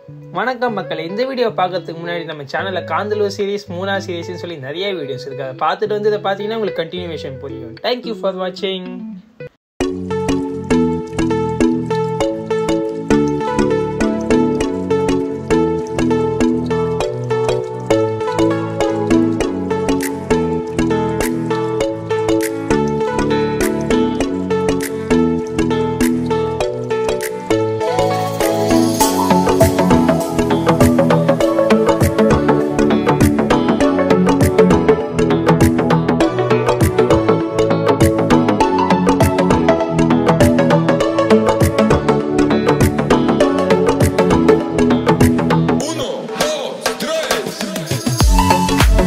வணக்கம் மக்களே இந்த வீடியோ பார்க்கறதுக்கு முன்னாடி நம்ம சேனலில் காந்தலூர் சீரிஸ் மூணா சீரிஸ்னு சொல்லி நிறைய வீடியோஸ் இருக்கு அதை பார்த்துட்டு வந்து இதை பார்த்தீங்கன்னா உங்களுக்கு கண்டினியூவேஷன் புரியும் தேங்க்யூ ஃபார் வாட்சிங் Uno, dos, tres.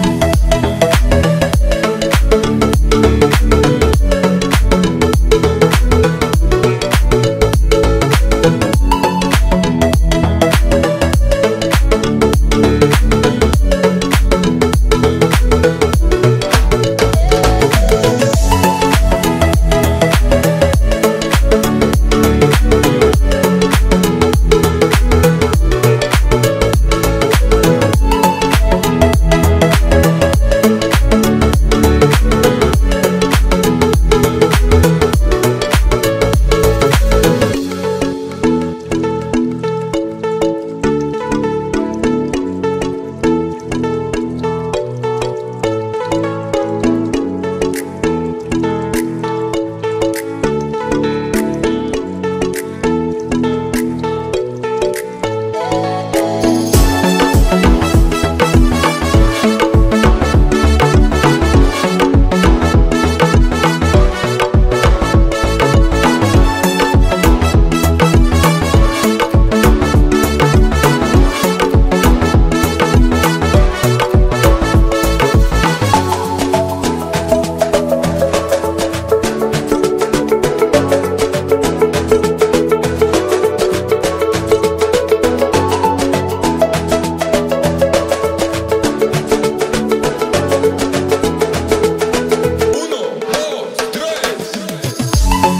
Uno, dos, tres.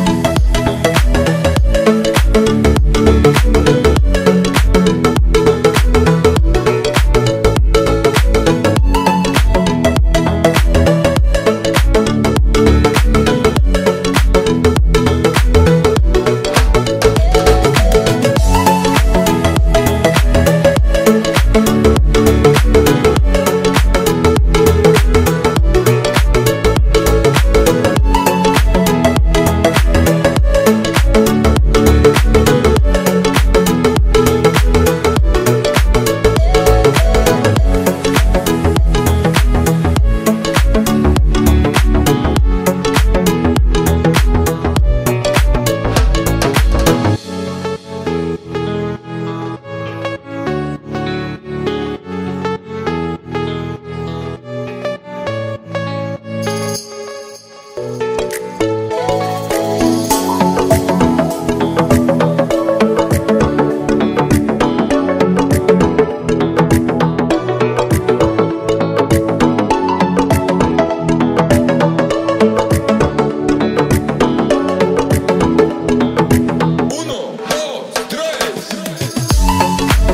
Uno, dos, tres.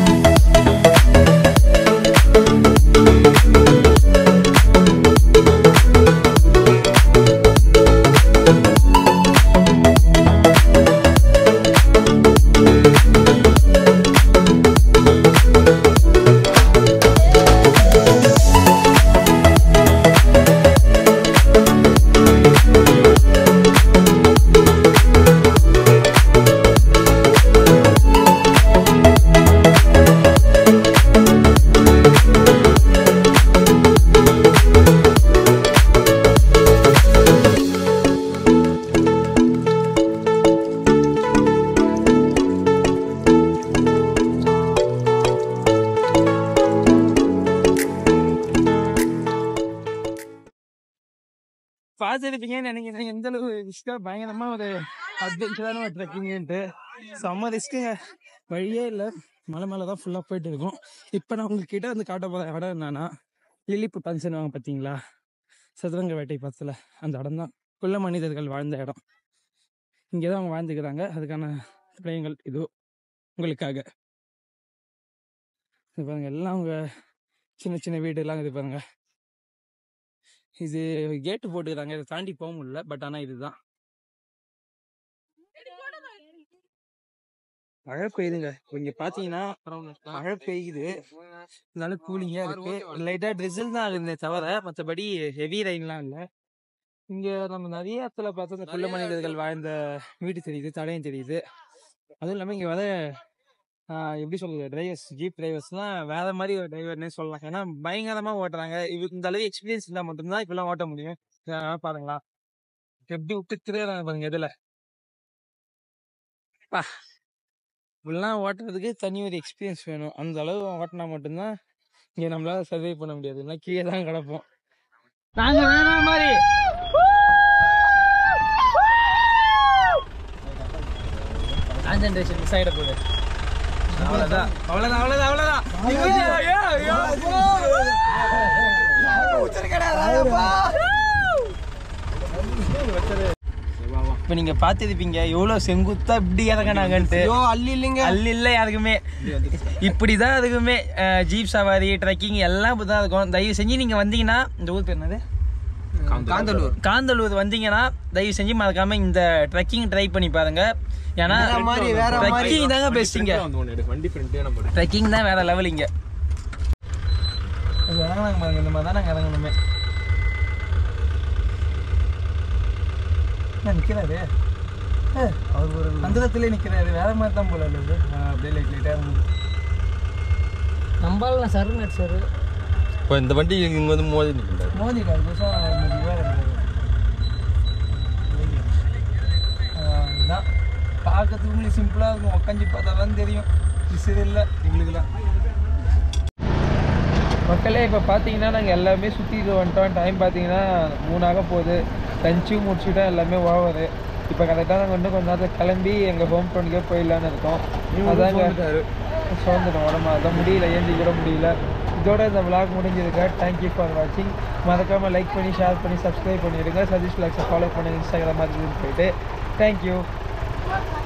பார்த்துருப்பீங்கன்னு நினைக்கிறேன் எந்த அளவு ரிஸ்கா பயங்கரமா ஒரு அட்வென்ச்சரான ஒரு ட்ரெக்கிங்ன்ட்டு செம்ம ரிஸ்க்குங்க வழியே இல்லை மலை மேலே தான் ஃபுல்லாக போயிட்டு இருக்கோம் இப்போ நான் உங்ககிட்ட வந்து காட்ட போகிற இடம் என்னன்னா லிலிப்பு பஞ்சன் வாங்க பார்த்தீங்களா சதுரங்க வேட்டை பக்கத்தில் அந்த இடம் தான் குள்ள மனிதர்கள் வாழ்ந்த இடம் இங்கே தான் அவங்க வாழ்ந்துக்கிறாங்க அதுக்கான விடயங்கள் இது உங்களுக்காக இது பாருங்க எல்லாம் அவங்க சின்ன சின்ன வீடுலாம் இது பாருங்க இது கேட்டு போட்டுக்கிறாங்க இதை தாண்டி போக முடியல பட் ஆனால் இதுதான் மழை பெய்யுதுங்க இங்க பாத்தீங்கன்னா மழை பெய்யுது அதனால கூலிங்கா இருக்கு லைட்டா ட்ரிசில் தான் இருந்தே தவிர மற்றபடி ஹெவி ரெயின்லாம் இல்லை இங்க நம்ம நிறைய இடத்துல பார்த்தா இந்த குள்ள மனிதர்கள் வாழ்ந்த வீடு தெரியுது தடையும் தெரியுது அதுவும் இல்லாம இங்க வர ஆஹ் எப்படி சொல்றது டிரைவர்ஸ் ஜீப் டிரைவர்ஸ்லாம் வேற மாதிரி ஒரு டிரைவர்னே சொல்லலாம் ஏன்னா பயங்கரமா ஓட்டுறாங்க இவ இந்த அளவு எக்ஸ்பீரியன்ஸ் இருந்தா மட்டும்தான் இப்பெல்லாம் ஓட்ட முடியும் இதனால பாருங்களா எப்படி விட்டு திரையிறாங்க பாருங்க எதுல பா இப்படிலாம் ஓட்டுறதுக்கு தனி ஒரு எக்ஸ்பீரியன்ஸ் வேணும் அந்த அளவு ஓட்டினா மட்டும்தான் இங்க நம்மளால சர்வை பண்ண முடியாது இல்லைன்னா கீழே தான் கிடப்போம் நாங்க வேற மாதிரி கான்சென்ட்ரேஷன் மிஸ் ஆகிட போகுது அவ்வளோதான் அவ்வளோதான் அவ்வளோதான் அவ்வளோதான் ஐயோ, ஐயோ, ஐயோ. இப்ப நீங்க பாத்துருப்பீங்க எவ்வளவு செங்குத்தா இப்படி இறங்கினாங்கன்ட்டு அள்ளி இல்லைங்க அல்ல இல்ல யாருக்குமே இப்படிதான் அதுக்குமே அஹ், ஜீப் சவாரி ட்ரெக்கிங் எல்லாம் இப்படிதான் இருக்கும் தயவு செஞ்சு நீங்க வந்தீங்கன்னா இந்த ஊர் பேர் என்னது காந்தலூர் காந்தலூர் வந்தீங்கன்னா தயவு செஞ்சு மறக்காம இந்த ட்ரெக்கிங் ட்ரை பண்ணி பாருங்க ஏன்னா வேற மாதிரி, வேற மாதிரி. ட்ரெக்கிங் தாங்க பெஸ்ட்டுங்க வண்டி ஃப்ரெண்டே நம்ம ட்ரெக்கிங் தான் வேற லெவல் இங்க அது இறங்குனாங்க பாருங்க இந்த மாதிரி தான் நாங்கள் இறங்கணுமே என்ன நிற்கிறாரு அவர் ஒரு அந்த இடத்துல நிற்கிறாரு வேற மாதிரி தான் போல இல்லை அப்படியே லைட் லைட்டாக இருந்தது நம்பால சரு நடிச்சாரு இப்போ இந்த வண்டி இங்க வந்து மோதி நிற்கிறாரு மோதி கால் புதுசாக மெதுவாக இருந்தது அதுதான் பார்க்கறதுக்கு உங்களுக்கு சிம்பிளாக இருக்கும் உட்காந்து பார்த்தா தான் தெரியும் விசிறு இல்லை எங்களுக்குலாம் மக்களே இப்போ பார்த்தீங்கன்னா நாங்கள் எல்லாமே சுற்றிட்டு வந்துட்டோம் டைம் பார்த்தீங்கன்னா மூணாக போகுது லஞ்சும் முடிச்சுட்டோம் எல்லாமே ஓவர் இப்போ கரெக்டாக நாங்கள் இன்னும் கொஞ்ச நேரத்தில் கிளம்பி எங்கள் ஹோம் டவுனுக்கே போயிடலான்னு இருக்கோம் அதாங்க சோர்ந்துட்டோம் உடம்பு அதான் முடியல ஏந்தி கூட முடியல இதோட இந்த விளாக் முடிஞ்சிருக்க தேங்க்யூ ஃபார் வாட்சிங் மறக்காமல் லைக் பண்ணி ஷேர் பண்ணி சப்ஸ்கிரைப் பண்ணிடுங்க சதீஷ் விளாக்ஸை ஃபாலோ பண்ணுங்க இன்ஸ்டாகிராம் மாதிரி போயிட்டு தேங்க்யூ